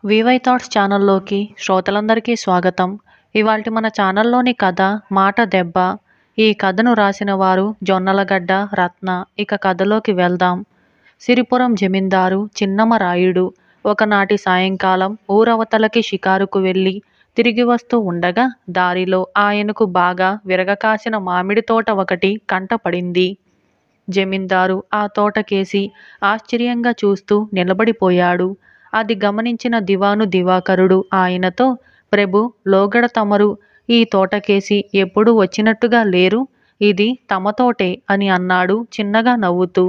VY thoughts ఛానల్లోకి శ్రోతలందరికీ స్వాగతం ఇవాల్టి మన ఛానల్లోని కథ మాట దెబ్బ ఈ కథను రాసిన వారు జొన్నలగడ్డ రత్న ఇక కథలోకి వెళ్దాం సిరిపురం జమీందారు చిన్నమరాయుడు ఒకనాటి సాయంకాలం ఊరవతలకి షికారుకు వెళ్ళి తిరిగి వస్తూ ఉండగా దారిలో ఆయనకు బాగా విరగకాసిన మామిడి తోట ఒకటి కంటపడింది జమీందారు ఆ తోటకేసి ఆశ్చర్యంగా చూస్తూ నిలబడిపోయాడు అది గమనించిన దివాను దివాకరుడు ఆయనతో ప్రభు లోగడ తమరు ఈ తోటకేసి ఎప్పుడు వచ్చినట్టుగా లేరు ఇది తమ తోటే అని అన్నాడు చిన్నగా నవ్వుతూ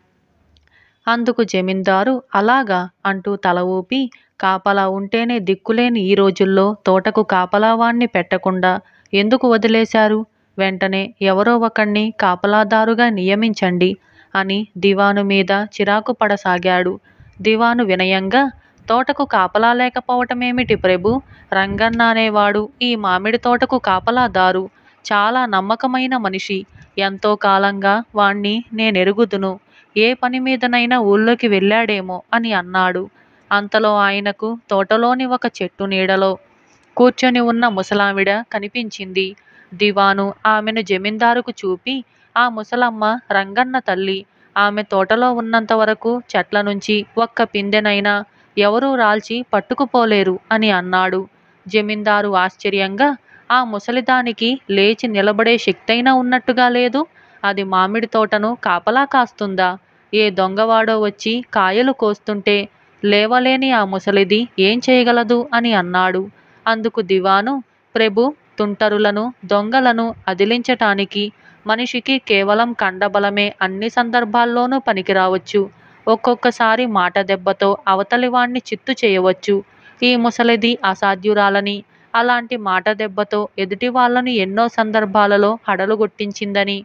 అందుకు జమీందారు అలాగా అంటూ తల ఊపి కాపలా ఉంటేనే దిక్కులేని ఈ రోజుల్లో తోటకు కాపలావాణ్ణి పెట్టకుండా ఎందుకు వదిలేశారు వెంటనే ఎవరో ఒకణ్ణి కాపలాదారుగా నియమించండి అని దివాను మీద చిరాకు పడసాగాడు దివాను వినయంగా తోటకు కాపలా లేకపోవటమేమిటి ప్రభు రంగన్న అనేవాడు ఈ మామిడి తోటకు కాపలాదారు చాలా నమ్మకమైన మనిషి ఎంతో కాలంగా వాణ్ణి నేనెరుగుదును ఏ పని మీదనైనా ఊళ్ళోకి వెళ్ళాడేమో అని అన్నాడు అంతలో ఆయనకు తోటలోని ఒక చెట్టు నీడలో కూర్చొని ఉన్న ముసలావిడ కనిపించింది దివాను ఆమెను జమీందారుకు చూపి ఆ ముసలమ్మ రంగన్న తల్లి ఆమె తోటలో ఉన్నంత వరకు చెట్ల నుంచి ఒక్క పిందెనైనా ఎవరూ రాల్చి పట్టుకుపోలేరు అని అన్నాడు జమీందారు ఆశ్చర్యంగా ఆ ముసలిదానికి లేచి నిలబడే శక్తైనా ఉన్నట్టుగా లేదు అది మామిడి తోటను కాపలా కాస్తుందా ఏ దొంగవాడో వచ్చి కాయలు కోస్తుంటే లేవలేని ఆ ముసలిది ఏం చేయగలదు అని అన్నాడు అందుకు దివాను ప్రభు తుంటరులను దొంగలను అదిలించటానికి మనిషికి కేవలం కండబలమే అన్ని సందర్భాల్లోనూ పనికిరావచ్చు ఒక్కొక్కసారి మాట దెబ్బతో అవతలివాణ్ణి చిత్తు చేయవచ్చు ఈ ముసలిది అసాధ్యురాలని అలాంటి మాట దెబ్బతో ఎదుటి వాళ్ళని ఎన్నో సందర్భాలలో హడలుగొట్టించిందని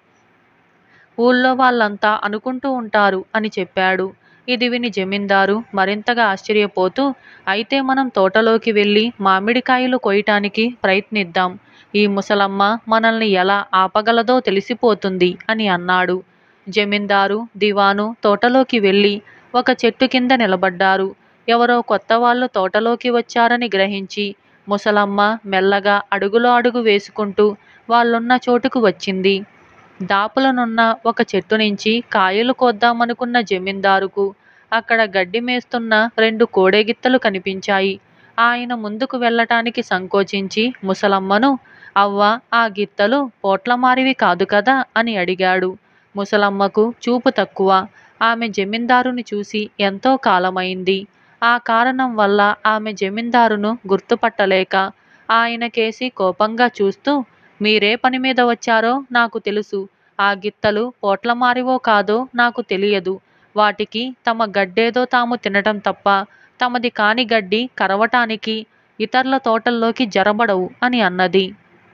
ఊళ్ళో వాళ్ళంతా అనుకుంటూ ఉంటారు అని చెప్పాడు ఇది విని జమీందారు మరింతగా ఆశ్చర్యపోతూ అయితే మనం తోటలోకి వెళ్ళి మామిడికాయలు కొయ్యటానికి ప్రయత్నిద్దాం ఈ ముసలమ్మ మనల్ని ఎలా ఆపగలదో తెలిసిపోతుంది అని అన్నాడు జమీందారు దివాను తోటలోకి వెళ్ళి ఒక చెట్టు కింద నిలబడ్డారు ఎవరో కొత్త వాళ్ళు తోటలోకి వచ్చారని గ్రహించి ముసలమ్మ మెల్లగా అడుగులో అడుగు వేసుకుంటూ వాళ్ళున్న చోటుకు వచ్చింది దాపులనున్న ఒక చెట్టు నుంచి కాయలు కోద్దామనుకున్న జమీందారుకు అక్కడ గడ్డి మేస్తున్న రెండు కోడెగిత్తలు కనిపించాయి ఆయన ముందుకు వెళ్ళటానికి సంకోచించి ముసలమ్మను అవ్వ ఆ గిత్తలు పోట్లమారివి కాదు కదా అని అడిగాడు ముసలమ్మకు చూపు తక్కువ ఆమె జమీందారుని చూసి ఎంతో కాలమైంది ఆ కారణం వల్ల ఆమె జమీందారును గుర్తుపట్టలేక ఆయనకేసి కోపంగా చూస్తూ మీరే పని మీద వచ్చారో నాకు తెలుసు ఆ గిత్తలు పోట్లమారివో కాదో నాకు తెలియదు వాటికి తమ గడ్డేదో తాము తినటం తప్ప తమది కాని గడ్డి కరవటానికి ఇతరుల తోటల్లోకి జరబడవు అని అన్నది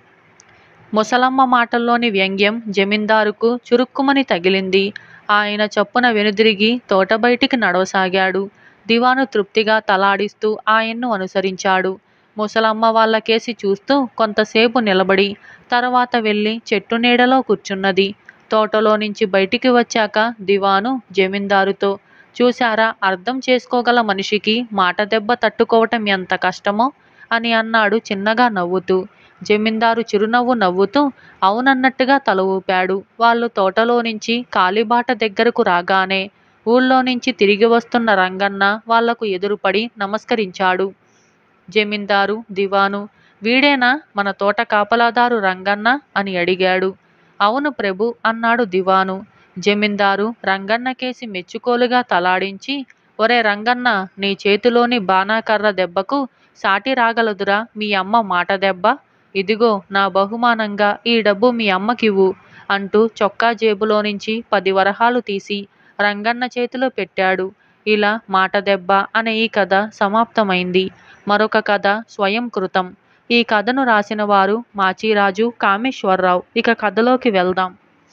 ముసలమ్మ మాటల్లోని వ్యంగ్యం జమీందారుకు చురుక్కుమని తగిలింది ఆయన చప్పున వెనుదిరిగి తోట బయటికి నడవసాగాడు దివాను తృప్తిగా తలాడిస్తూ ఆయన్ను అనుసరించాడు ముసలమ్మ వాళ్ళకేసి చూస్తూ కొంతసేపు నిలబడి తర్వాత వెళ్ళి చెట్టు నీడలో కూర్చున్నది తోటలో నుంచి బయటికి వచ్చాక దివాను జమీందారుతో చూశారా అర్థం చేసుకోగల మనిషికి మాట దెబ్బ తట్టుకోవటం ఎంత కష్టమో అని అన్నాడు చిన్నగా నవ్వుతూ జమీందారు చిరునవ్వు నవ్వుతూ అవునన్నట్టుగా తల ఊపాడు వాళ్ళు తోటలో నుంచి కాలిబాట దగ్గరకు రాగానే ఊళ్ళో నుంచి తిరిగి వస్తున్న రంగన్న వాళ్లకు ఎదురుపడి నమస్కరించాడు జమీందారు దివాను వీడేనా మన తోట కాపలాదారు రంగన్న అని అడిగాడు అవును ప్రభు అన్నాడు దివాను జమీందారు రంగన్నకేసి మెచ్చుకోలుగా తలాడించి ఒరే రంగన్న నీ చేతిలోని బాణాకర్ర దెబ్బకు సాటి రాగలదురా మీ అమ్మ మాట దెబ్బ ఇదిగో నా బహుమానంగా ఈ డబ్బు మీ అమ్మకివ్వు అంటూ చొక్కా జేబులో నుంచి పది వరహాలు తీసి రంగన్న చేతిలో పెట్టాడు ఇలా మాట దెబ్బ అనే ఈ కథ సమాప్తమైంది మరొక కథ స్వయం కృతం ఈ కథను రాసిన వారు మాచిరాజు కామేశ్వరరావు ఇక కథలోకి వెళ్దాం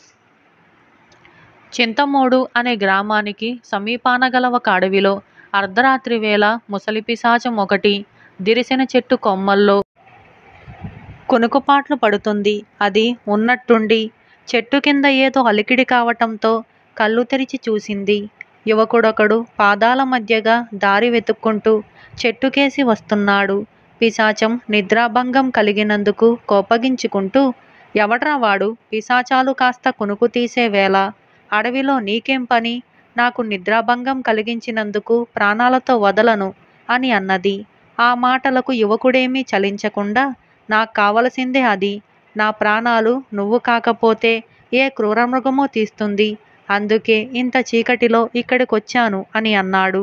చింతమూడు అనే గ్రామానికి సమీపాన గల ఒక అడవిలో అర్ధరాత్రి వేళ ముసలి పిశాచం ఒకటి దిరిసిన చెట్టు కొమ్మల్లో కునుకుపాట్లు పడుతుంది అది ఉన్నట్టుండి చెట్టు కింద ఏదో అలికిడి కావటంతో కళ్ళు తెరిచి చూసింది యువకుడొకడు పాదాల మధ్యగా దారి వెతుక్కుంటూ చెట్టుకేసి వస్తున్నాడు పిశాచం నిద్రాభంగం కలిగినందుకు కోపగించుకుంటూ ఎవడ్రా వాడు పిశాచాలు కాస్త కునుకు తీసే వేళ అడవిలో నీకేం పని నాకు నిద్రాభంగం కలిగించినందుకు ప్రాణాలతో వదలను అని అన్నది ఆ మాటలకు యువకుడేమీ చలించకుండా నాకు కావలసిందే అది నా ప్రాణాలు నువ్వు కాకపోతే ఏ క్రూరమృగమో తీస్తుంది అందుకే ఇంత చీకటిలో ఇక్కడికొచ్చాను అని అన్నాడు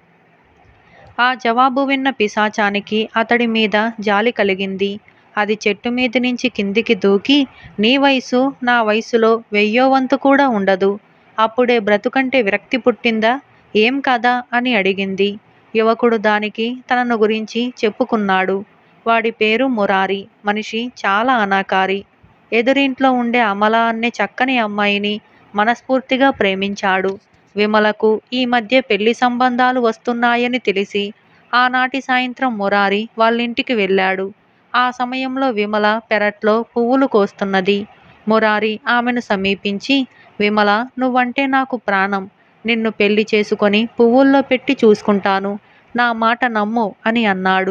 ఆ జవాబు విన్న పిశాచానికి అతడి మీద జాలి కలిగింది అది చెట్టు మీద నుంచి కిందికి దూకి నీ వయసు నా వయసులో వెయ్యో వంతు కూడా ఉండదు అప్పుడే బ్రతుకంటే విరక్తి పుట్టిందా ఏం కదా అని అడిగింది యువకుడు దానికి తనను గురించి చెప్పుకున్నాడు వాడి పేరు మురారి మనిషి చాలా అనాకారి ఎదురింట్లో ఉండే అమల అనే చక్కని అమ్మాయిని మనస్ఫూర్తిగా ప్రేమించాడు విమలకు ఈ మధ్య పెళ్లి సంబంధాలు వస్తున్నాయని తెలిసి ఆనాటి సాయంత్రం మురారి వాళ్ళింటికి వెళ్ళాడు ఆ సమయంలో విమల పెరట్లో పువ్వులు కోస్తున్నది మురారి ఆమెను సమీపించి విమల నువ్వంటే నాకు ప్రాణం నిన్ను పెళ్లి చేసుకొని పువ్వుల్లో పెట్టి చూసుకుంటాను నా మాట నమ్ము అని అన్నాడు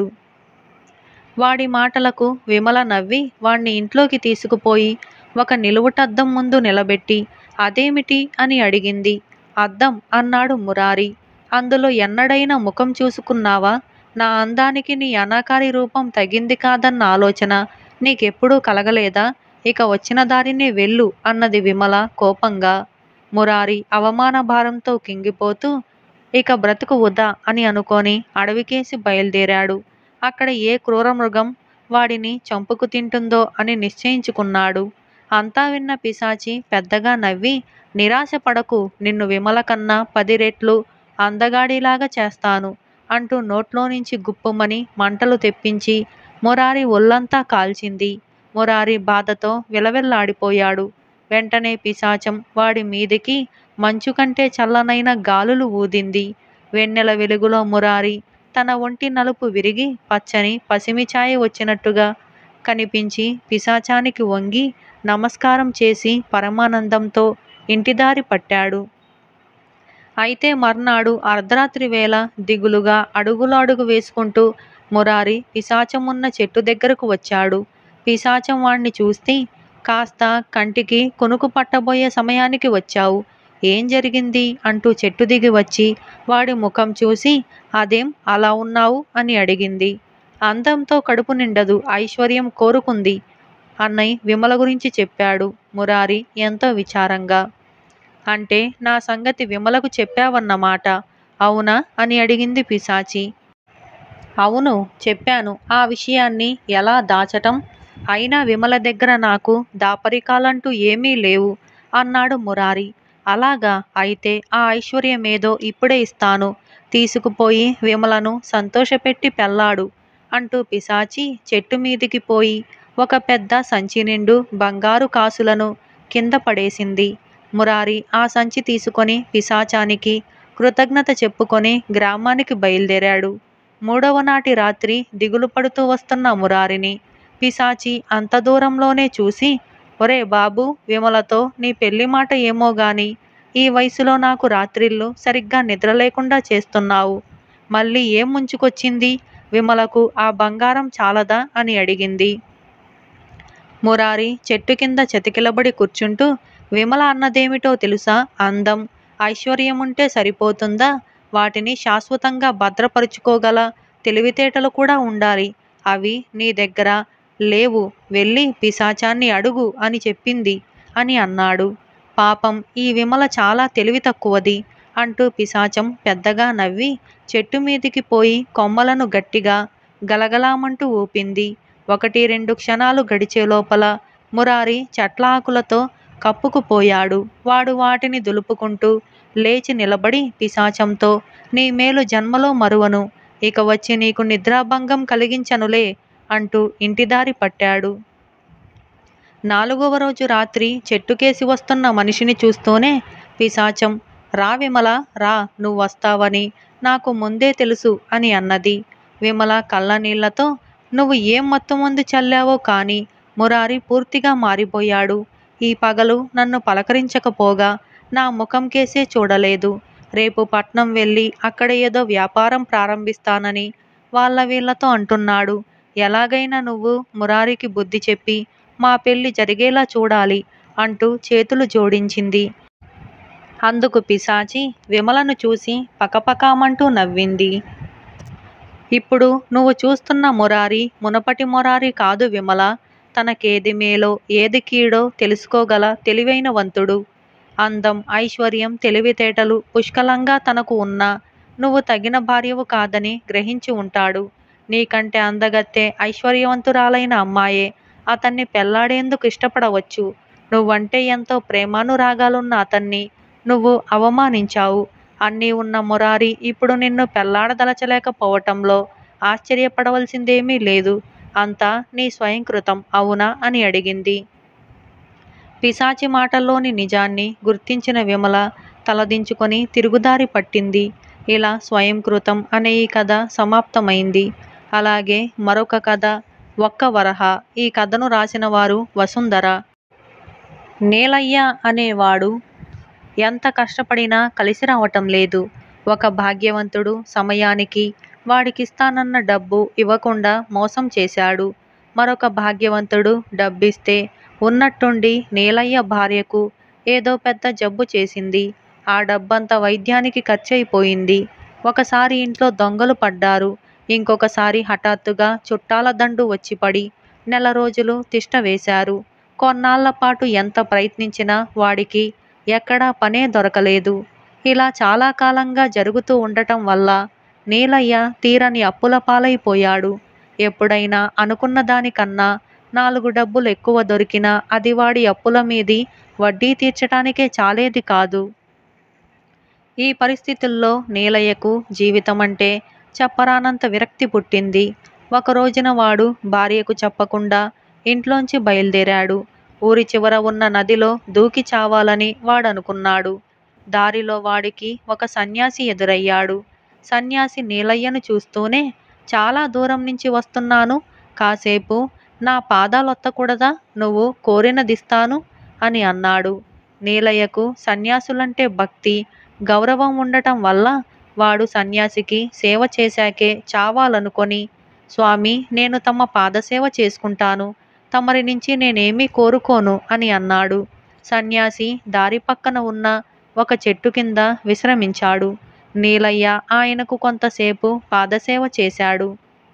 వాడి మాటలకు విమల నవ్వి వాణ్ణి ఇంట్లోకి తీసుకుపోయి ఒక నిలువుటద్దం ముందు నిలబెట్టి అదేమిటి అని అడిగింది అద్దం అన్నాడు మురారి అందులో ఎన్నడైనా ముఖం చూసుకున్నావా నా అందానికి నీ అనాకారి రూపం తగింది కాదన్న ఆలోచన నీకెప్పుడూ కలగలేదా ఇక వచ్చిన దారినే వెళ్ళు అన్నది విమల కోపంగా మురారి అవమాన భారంతో కింగిపోతూ ఇక బ్రతుకు వృధా అని అనుకొని అడవికేసి బయలుదేరాడు అక్కడ ఏ క్రూర మృగం వాడిని చంపుకు తింటుందో అని నిశ్చయించుకున్నాడు అంతా విన్న పిశాచి పెద్దగా నవ్వి నిరాశపడకు నిన్ను విమల కన్నా పది రెట్లు అందగాడిలాగా చేస్తాను అంటూ నోట్లో నుంచి గుప్పుమని మంటలు తెప్పించి మురారి ఒళ్ళంతా కాల్చింది మురారి బాధతో విలవిల్లాడిపోయాడు వెంటనే పిశాచం వాడి మీదికి మంచు కంటే చల్లనైన గాలులు ఊదింది వెన్నెల వెలుగులో మురారి తన ఒంటి నలుపు విరిగి పచ్చని పసిమి ఛాయ వచ్చినట్టుగా కనిపించి పిశాచానికి వంగి నమస్కారం చేసి పరమానందంతో ఇంటిదారి పట్టాడు అయితే మర్నాడు అర్ధరాత్రి వేళ దిగులుగా అడుగులు అడుగు వేసుకుంటూ మురారి పిశాచం ఉన్న చెట్టు దగ్గరకు వచ్చాడు పిశాచం వాణ్ణి చూస్తే కాస్త కంటికి కొనుకు పట్టబోయే సమయానికి వచ్చావు ఏం జరిగింది అంటూ చెట్టు దిగి వచ్చి వాడి ముఖం చూసి అదేం అలా ఉన్నావు అని అడిగింది అందంతో కడుపు నిండదు ఐశ్వర్యం కోరుకుంది అన్నయ్య విమల గురించి చెప్పాడు మురారి ఎంతో విచారంగా అంటే నా సంగతి విమలకు చెప్పావన్నమాట అవునా అని అడిగింది పిశాచి అవును చెప్పాను ఆ విషయాన్ని ఎలా దాచటం అయినా విమల దగ్గర నాకు దాపరికాలంటూ ఏమీ లేవు అన్నాడు మురారి అలాగా అయితే ఆ ఐశ్వర్యమేదో ఇప్పుడే ఇస్తాను తీసుకుపోయి విమలను సంతోషపెట్టి పెళ్ళాడు అంటూ పిశాచి చెట్టు మీదికి పోయి ఒక పెద్ద సంచి నిండు బంగారు కాసులను కింద పడేసింది మురారి ఆ సంచి తీసుకొని పిశాచానికి కృతజ్ఞత చెప్పుకొని గ్రామానికి బయలుదేరాడు మూడవ నాటి రాత్రి దిగులు పడుతూ వస్తున్న మురారిని పిశాచి అంత దూరంలోనే చూసి ఒరే బాబు విమలతో నీ పెళ్లి మాట ఏమో గాని ఈ వయసులో నాకు రాత్రిళ్ళు సరిగ్గా నిద్ర లేకుండా చేస్తున్నావు మళ్ళీ ఏం ముంచుకొచ్చింది విమలకు ఆ బంగారం చాలదా అని అడిగింది మురారి చెట్టు కింద చతికిలబడి కూర్చుంటూ విమల అన్నదేమిటో తెలుసా అందం ఐశ్వర్యం ఉంటే సరిపోతుందా వాటిని శాశ్వతంగా భద్రపరుచుకోగల తెలివితేటలు కూడా ఉండాలి అవి నీ దగ్గర లేవు వెళ్ళి పిశాచాన్ని అడుగు అని చెప్పింది అని అన్నాడు పాపం ఈ విమల చాలా తెలివి తక్కువది అంటూ పిశాచం పెద్దగా నవ్వి చెట్టు మీదికి పోయి కొమ్మలను గట్టిగా గలగలామంటూ ఊపింది ఒకటి రెండు క్షణాలు గడిచే లోపల మురారి చెట్ల ఆకులతో కప్పుకుపోయాడు వాడు వాటిని దులుపుకుంటూ లేచి నిలబడి పిశాచంతో నీ మేలు జన్మలో మరువను ఇక వచ్చి నీకు నిద్రాభంగం కలిగించనులే అంటూ ఇంటిదారి పట్టాడు నాలుగవ రోజు రాత్రి చెట్టుకేసి వస్తున్న మనిషిని చూస్తూనే పిశాచం రా విమల రా నువ్వు వస్తావని నాకు ముందే తెలుసు అని అన్నది విమల కళ్ళ నీళ్లతో నువ్వు ఏం మత్తు మందు చల్లావో కానీ మురారి పూర్తిగా మారిపోయాడు ఈ పగలు నన్ను పలకరించకపోగా నా ముఖం కేసే చూడలేదు రేపు పట్నం వెళ్ళి అక్కడ ఏదో వ్యాపారం ప్రారంభిస్తానని వాళ్ళ వీళ్ళతో అంటున్నాడు ఎలాగైనా నువ్వు మురారికి బుద్ధి చెప్పి మా పెళ్లి జరిగేలా చూడాలి అంటూ చేతులు జోడించింది అందుకు పిశాచి విమలను చూసి పకపకామంటూ నవ్వింది ఇప్పుడు నువ్వు చూస్తున్న మురారి మునపటి మురారి కాదు విమల తనకేది మేలో ఏది కీడో తెలుసుకోగల తెలివైన వంతుడు అందం ఐశ్వర్యం తెలివితేటలు పుష్కలంగా తనకు ఉన్నా నువ్వు తగిన భార్యవు కాదని గ్రహించి ఉంటాడు నీకంటే అందగత్తె ఐశ్వర్యవంతురాలైన అమ్మాయే అతన్ని పెళ్లాడేందుకు ఇష్టపడవచ్చు నువ్వంటే ఎంతో ప్రేమానురాగాలున్న అతన్ని నువ్వు అవమానించావు అన్నీ ఉన్న మురారి ఇప్పుడు నిన్ను పెళ్లాడదలచలేకపోవటంలో ఆశ్చర్యపడవలసిందేమీ లేదు అంతా నీ స్వయంకృతం అవునా అని అడిగింది పిశాచి మాటల్లోని నిజాన్ని గుర్తించిన విమల తలదించుకొని తిరుగుదారి పట్టింది ఇలా స్వయంకృతం అనే ఈ కథ సమాప్తమైంది అలాగే మరొక కథ ఒక్క వరహ ఈ కథను రాసిన వారు వసుంధర నీలయ్య అనేవాడు ఎంత కష్టపడినా కలిసి రావటం లేదు ఒక భాగ్యవంతుడు సమయానికి వాడికిస్తానన్న డబ్బు ఇవ్వకుండా మోసం చేశాడు మరొక భాగ్యవంతుడు డబ్బిస్తే ఉన్నట్టుండి నీలయ్య భార్యకు ఏదో పెద్ద జబ్బు చేసింది ఆ డబ్బంతా వైద్యానికి ఖర్చయిపోయింది ఒకసారి ఇంట్లో దొంగలు పడ్డారు ఇంకొకసారి హఠాత్తుగా చుట్టాల దండు వచ్చి పడి నెల రోజులు తిష్ట వేశారు కొన్నాళ్ల పాటు ఎంత ప్రయత్నించినా వాడికి ఎక్కడా పనే దొరకలేదు ఇలా చాలా కాలంగా జరుగుతూ ఉండటం వల్ల నీలయ్య తీరని అప్పుల పాలైపోయాడు ఎప్పుడైనా అనుకున్న దానికన్నా నాలుగు డబ్బులు ఎక్కువ దొరికినా అది వాడి అప్పుల మీది వడ్డీ తీర్చటానికే చాలేది కాదు ఈ పరిస్థితుల్లో నీలయ్యకు జీవితం అంటే చెప్పరానంత విరక్తి పుట్టింది ఒక రోజున వాడు భార్యకు చెప్పకుండా ఇంట్లోంచి బయలుదేరాడు ఊరి చివర ఉన్న నదిలో దూకి చావాలని వాడనుకున్నాడు దారిలో వాడికి ఒక సన్యాసి ఎదురయ్యాడు సన్యాసి నీలయ్యను చూస్తూనే చాలా దూరం నుంచి వస్తున్నాను కాసేపు నా పాదాలొత్తకూడదా నువ్వు కోరినదిస్తాను అని అన్నాడు నీలయ్యకు సన్యాసులంటే భక్తి గౌరవం ఉండటం వల్ల వాడు సన్యాసికి సేవ చేశాకే చావాలనుకొని స్వామి నేను తమ పాదసేవ చేసుకుంటాను తమరి నుంచి నేనేమీ కోరుకోను అని అన్నాడు సన్యాసి దారి పక్కన ఉన్న ఒక చెట్టు కింద విశ్రమించాడు నీలయ్య ఆయనకు కొంతసేపు పాదసేవ చేశాడు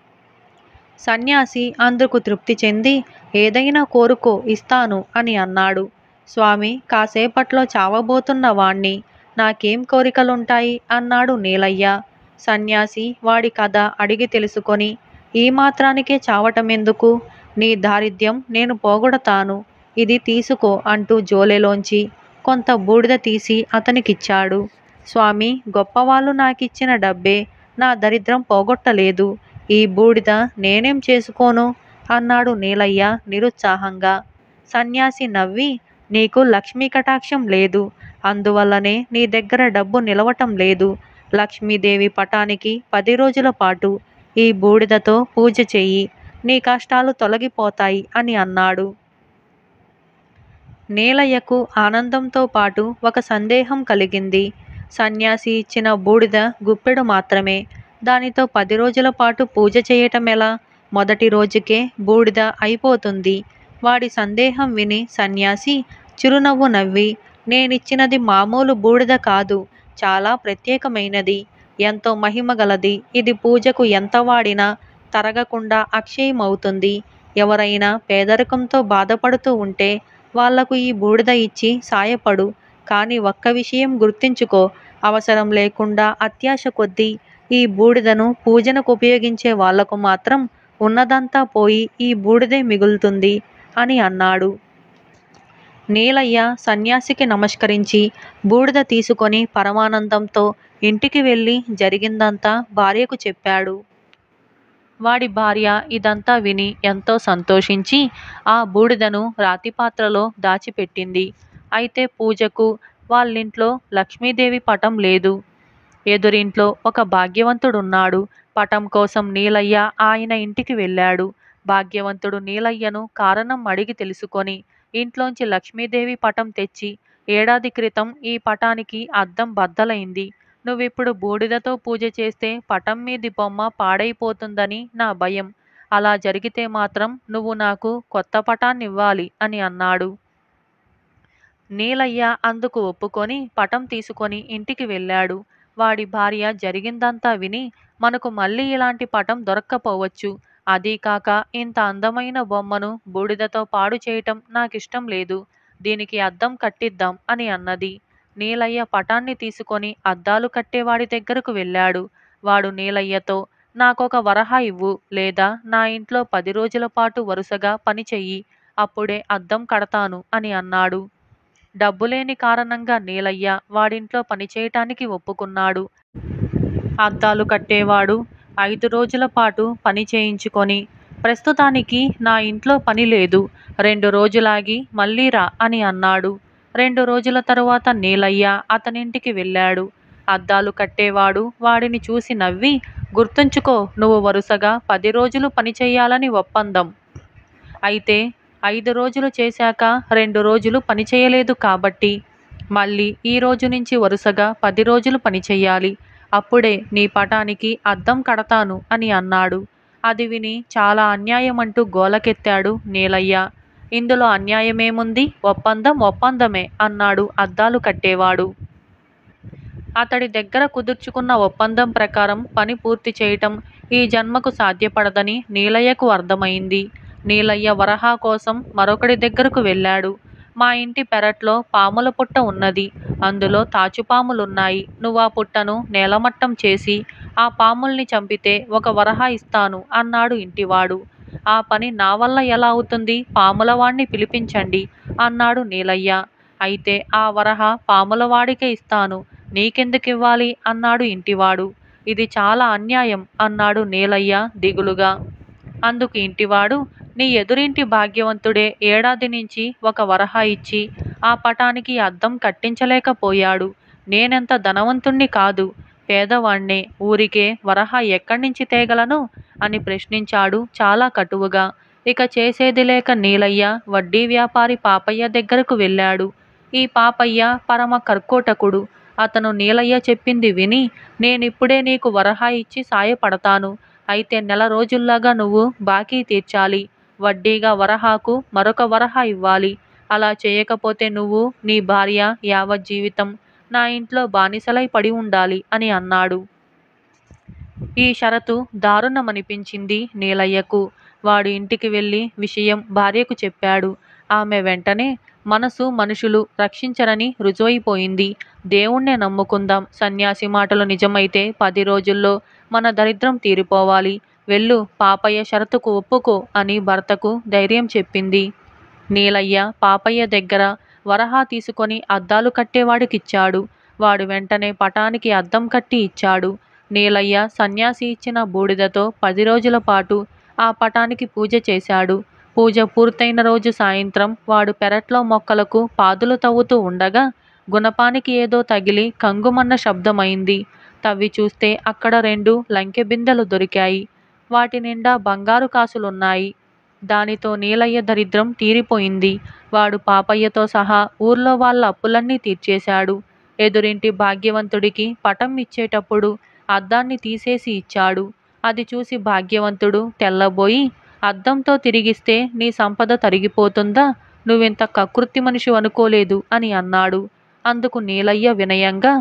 సన్యాసి అందుకు తృప్తి చెంది ఏదైనా కోరుకో ఇస్తాను అని అన్నాడు స్వామి కాసేపట్లో చావబోతున్న వాణ్ణి నాకేం కోరికలుంటాయి అన్నాడు నీలయ్య సన్యాసి వాడి కథ అడిగి తెలుసుకొని ఈ మాత్రానికే చావటమెందుకు నీ దారిద్ర్యం నేను పోగొడతాను ఇది తీసుకో అంటూ జోలెలోంచి కొంత బూడిద తీసి అతనికిచ్చాడు స్వామి గొప్పవాళ్ళు నాకిచ్చిన డబ్బే నా దరిద్రం పోగొట్టలేదు ఈ బూడిద నేనేం చేసుకోను అన్నాడు నీలయ్య నిరుత్సాహంగా సన్యాసి నవ్వి నీకు లక్ష్మీ కటాక్షం లేదు అందువల్లనే నీ దగ్గర డబ్బు నిలవటం లేదు లక్ష్మీదేవి పటానికి పది రోజుల పాటు ఈ బూడిదతో పూజ చెయ్యి నీ కష్టాలు తొలగిపోతాయి అని అన్నాడు నీలయ్యకు ఆనందంతో పాటు ఒక సందేహం కలిగింది సన్యాసి ఇచ్చిన బూడిద గుప్పెడు మాత్రమే దానితో పది రోజుల పాటు పూజ చేయటం ఎలా మొదటి రోజుకే బూడిద అయిపోతుంది వాడి సందేహం విని సన్యాసి చిరునవ్వు నవ్వి నేనిచ్చినది మామూలు బూడిద కాదు చాలా ప్రత్యేకమైనది ఎంతో మహిమ గలది ఇది పూజకు ఎంత వాడినా తరగకుండా అక్షయమవుతుంది ఎవరైనా పేదరికంతో బాధపడుతూ ఉంటే వాళ్లకు ఈ బూడిద ఇచ్చి సాయపడు కానీ ఒక్క విషయం గుర్తించుకో అవసరం లేకుండా అత్యాశ కొద్దీ ఈ బూడిదను పూజనకు ఉపయోగించే వాళ్లకు మాత్రం ఉన్నదంతా పోయి ఈ బూడిదే మిగులుతుంది అని అన్నాడు నీలయ్య సన్యాసికి నమస్కరించి బూడిద తీసుకొని పరమానందంతో ఇంటికి వెళ్ళి జరిగిందంతా భార్యకు చెప్పాడు వాడి భార్య ఇదంతా విని ఎంతో సంతోషించి ఆ బూడిదను రాతి పాత్రలో దాచిపెట్టింది అయితే పూజకు వాళ్ళింట్లో లక్ష్మీదేవి పటం లేదు ఎదురింట్లో ఒక భాగ్యవంతుడున్నాడు పటం కోసం నీలయ్య ఆయన ఇంటికి వెళ్ళాడు భాగ్యవంతుడు నీలయ్యను కారణం అడిగి తెలుసుకొని ఇంట్లోంచి లక్ష్మీదేవి పటం తెచ్చి ఏడాది క్రితం ఈ పటానికి అద్దం బద్దలైంది నువ్విప్పుడు బూడిదతో పూజ చేస్తే పటం మీది బొమ్మ పాడైపోతుందని నా భయం అలా జరిగితే మాత్రం నువ్వు నాకు కొత్త పటాన్నివ్వాలి అని అన్నాడు నీలయ్య అందుకు ఒప్పుకొని పటం తీసుకొని ఇంటికి వెళ్ళాడు వాడి భార్య జరిగిందంతా విని మనకు మళ్ళీ ఇలాంటి పటం దొరక్కపోవచ్చు అదీ కాక ఇంత అందమైన బొమ్మను బూడిదతో పాడు చేయటం నాకిష్టం లేదు దీనికి అద్దం కట్టిద్దాం అని అన్నది నీలయ్య పటాన్ని తీసుకొని అద్దాలు కట్టేవాడి దగ్గరకు వెళ్ళాడు వాడు నీలయ్యతో నాకొక వరహా ఇవ్వు లేదా నా ఇంట్లో పది రోజుల పాటు వరుసగా పని చెయ్యి అప్పుడే అద్దం కడతాను అని అన్నాడు డబ్బులేని కారణంగా నీలయ్య వాడింట్లో పనిచేయటానికి ఒప్పుకున్నాడు అద్దాలు కట్టేవాడు ఐదు రోజుల పాటు పని చేయించుకొని ప్రస్తుతానికి నా ఇంట్లో పని లేదు రెండు రోజులాగి మళ్ళీ రా అని అన్నాడు రెండు రోజుల తరువాత నీలయ్య అతనింటికి వెళ్ళాడు అద్దాలు కట్టేవాడు వాడిని చూసి నవ్వి గుర్తుంచుకో నువ్వు వరుసగా పది రోజులు పని చెయ్యాలని ఒప్పందం అయితే ఐదు రోజులు చేశాక రెండు రోజులు పని చేయలేదు కాబట్టి మళ్ళీ ఈ రోజు నుంచి వరుసగా పది రోజులు పని చెయ్యాలి అప్పుడే నీ పటానికి అద్దం కడతాను అని అన్నాడు అది విని చాలా అన్యాయం అంటూ గోలకెత్తాడు నీలయ్య ఇందులో అన్యాయమేముంది ఒప్పందం ఒప్పందమే అన్నాడు అద్దాలు కట్టేవాడు అతడి దగ్గర కుదుర్చుకున్న ఒప్పందం ప్రకారం పని పూర్తి చేయటం ఈ జన్మకు సాధ్యపడదని నీలయ్యకు అర్థమైంది నీలయ్య వరహా కోసం మరొకడి దగ్గరకు వెళ్ళాడు మా ఇంటి పెరట్లో పాముల పుట్ట ఉన్నది అందులో తాచుపాములున్నాయి నువ్వు ఆ పుట్టను నేలమట్టం చేసి ఆ పాముల్ని చంపితే ఒక వరహా ఇస్తాను అన్నాడు ఇంటివాడు ఆ పని నా వల్ల ఎలా అవుతుంది పాములవాణ్ణి పిలిపించండి అన్నాడు నీలయ్య అయితే ఆ వరహ పాములవాడికే ఇస్తాను నీకెందుకివ్వాలి అన్నాడు ఇంటివాడు ఇది చాలా అన్యాయం అన్నాడు నీలయ్య దిగులుగా అందుకు ఇంటివాడు నీ ఎదురింటి భాగ్యవంతుడే ఏడాది నుంచి ఒక వరహా ఇచ్చి ఆ పటానికి అద్దం కట్టించలేకపోయాడు నేనెంత ధనవంతుణ్ణి కాదు పేదవాణ్ణే ఊరికే వరహా ఎక్కడి నుంచి తేగలను అని ప్రశ్నించాడు చాలా కటువుగా ఇక చేసేది లేక నీలయ్య వడ్డీ వ్యాపారి పాపయ్య దగ్గరకు వెళ్ళాడు ఈ పాపయ్య పరమ కర్కోటకుడు అతను నీలయ్య చెప్పింది విని నేనిప్పుడే నీకు వరహా ఇచ్చి సాయపడతాను అయితే నెల రోజుల్లాగా నువ్వు బాకీ తీర్చాలి వడ్డీగా వరహాకు మరొక వరహా ఇవ్వాలి అలా చేయకపోతే నువ్వు నీ భార్య యావజ్జీవితం నా ఇంట్లో బానిసలై పడి ఉండాలి అని అన్నాడు ఈ షరతు దారుణమనిపించింది నీలయ్యకు వాడు ఇంటికి వెళ్ళి విషయం భార్యకు చెప్పాడు ఆమె వెంటనే మనసు మనుషులు రక్షించరని రుజువైపోయింది దేవుణ్ణే నమ్ముకుందాం సన్యాసి మాటలు నిజమైతే పది రోజుల్లో మన దరిద్రం తీరిపోవాలి వెళ్ళు పాపయ్య షరతుకు ఒప్పుకో అని భర్తకు ధైర్యం చెప్పింది నీలయ్య పాపయ్య దగ్గర వరహా తీసుకొని అద్దాలు కట్టేవాడికిచ్చాడు వాడు వెంటనే పటానికి అద్దం కట్టి ఇచ్చాడు నీలయ్య సన్యాసి ఇచ్చిన బూడిదతో పది రోజుల పాటు ఆ పటానికి పూజ చేశాడు పూజ పూర్తయిన రోజు సాయంత్రం వాడు పెరట్లో మొక్కలకు పాదులు తవ్వుతూ ఉండగా గుణపానికి ఏదో తగిలి కంగుమన్న శబ్దమైంది తవ్వి చూస్తే అక్కడ రెండు లంకె బిందెలు దొరికాయి వాటి నిండా బంగారు కాసులున్నాయి దానితో నీలయ్య దరిద్రం తీరిపోయింది వాడు పాపయ్యతో సహా ఊర్లో వాళ్ళ అప్పులన్నీ తీర్చేశాడు ఎదురింటి భాగ్యవంతుడికి పటం ఇచ్చేటప్పుడు అద్దాన్ని తీసేసి ఇచ్చాడు అది చూసి భాగ్యవంతుడు తెల్లబోయి అద్దంతో తిరిగిస్తే నీ సంపద తరిగిపోతుందా నువ్వింత కకృతి మనిషి అనుకోలేదు అని అన్నాడు అందుకు నీలయ్య వినయంగా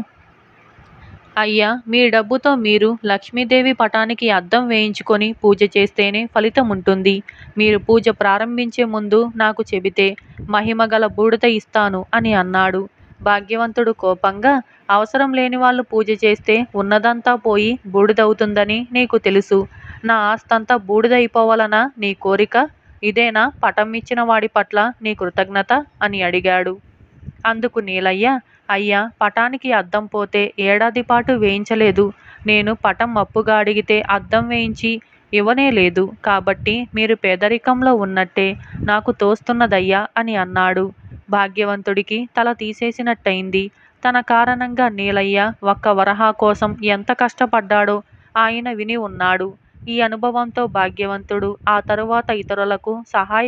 అయ్యా మీ డబ్బుతో మీరు లక్ష్మీదేవి పటానికి అద్దం వేయించుకొని పూజ చేస్తేనే ఫలితం ఉంటుంది మీరు పూజ ప్రారంభించే ముందు నాకు చెబితే మహిమగల బూడిద ఇస్తాను అని అన్నాడు భాగ్యవంతుడు కోపంగా అవసరం లేని వాళ్ళు పూజ చేస్తే ఉన్నదంతా పోయి బూడిదవుతుందని నీకు తెలుసు నా ఆస్తంతా బూడిదైపోవాలనా నీ కోరిక ఇదేనా పటం ఇచ్చిన వాడి పట్ల నీ కృతజ్ఞత అని అడిగాడు అందుకు నీలయ్య అయ్యా పటానికి అద్దం పోతే ఏడాది పాటు వేయించలేదు నేను పటం అప్పుగా అడిగితే అద్దం వేయించి ఇవ్వనే లేదు కాబట్టి మీరు పేదరికంలో ఉన్నట్టే నాకు తోస్తున్నదయ్యా అని అన్నాడు భాగ్యవంతుడికి తల తీసేసినట్టయింది తన కారణంగా నీలయ్య ఒక్క వరహా కోసం ఎంత కష్టపడ్డాడో ఆయన విని ఉన్నాడు ఈ అనుభవంతో భాగ్యవంతుడు ఆ తరువాత ఇతరులకు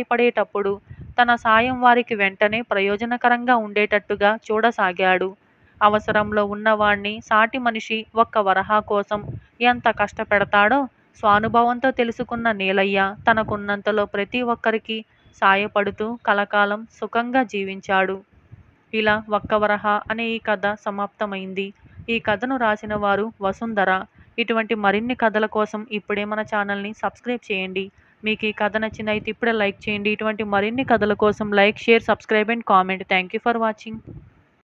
సహాయపడేటప్పుడు తన సాయం వారికి వెంటనే ప్రయోజనకరంగా ఉండేటట్టుగా చూడసాగాడు అవసరంలో ఉన్నవాణ్ణి సాటి మనిషి ఒక్క వరహా కోసం ఎంత కష్టపెడతాడో స్వానుభవంతో తెలుసుకున్న నీలయ్య తనకున్నంతలో ప్రతి ఒక్కరికి సాయపడుతూ కలకాలం సుఖంగా జీవించాడు ఇలా ఒక్క వరహ అనే ఈ కథ సమాప్తమైంది ఈ కథను రాసిన వారు వసుంధర ఇటువంటి మరిన్ని కథల కోసం ఇప్పుడే మన ఛానల్ని సబ్స్క్రైబ్ చేయండి మీకు ఈ కథ నచ్చినైతే ఇప్పుడే లైక్ చేయండి ఇటువంటి మరిన్ని కథల కోసం like share subscribe and comment thank you for watching